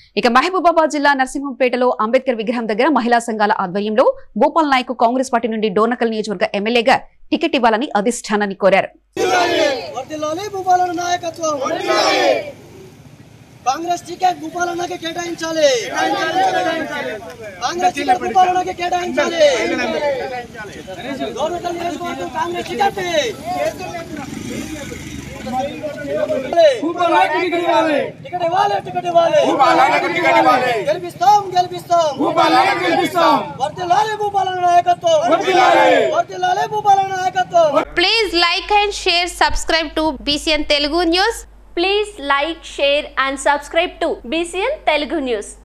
ఇక మహబూబాబాద్ జిల్లా నరసింహంపేటలో అంబేద్కర్ విగ్రహం దగ్గర మహిళా సంఘాల ఆధ్వర్యంలో భూపాల్ నాయక్ కాంగ్రెస్ పార్టీ నుండి డోనకల్ నియోజకవర్గ ఎమ్మెల్యేగా టికెట్ ఇవ్వాలని అధిష్టానాన్ని కోరారు వర్ధిల్లాలి భూపాలన నాయకత్వం కాంగ్రెస్ టికెట్ భూపాలన్నకి కేటాయించాలి కాంగ్రెస్ టికెట్ భూపాలన్నకి కేటాయించాలి గవర్నమెంట్ నియోజకవర్గం కాంగ్రెస్ టికెట్ టికెట్ ఇవ్వాలి టికెట్ ఇవ్వాలి గెలిపిస్తాం గెలిపిస్తాం వర్ధిల్లాలి భూపాలన నాయకత్వం వర్ధిల్లాలి భూపాలన నాయకత్వం Please like and share, subscribe to BCN Telugu News. Please like, share and subscribe to BCN Telugu News.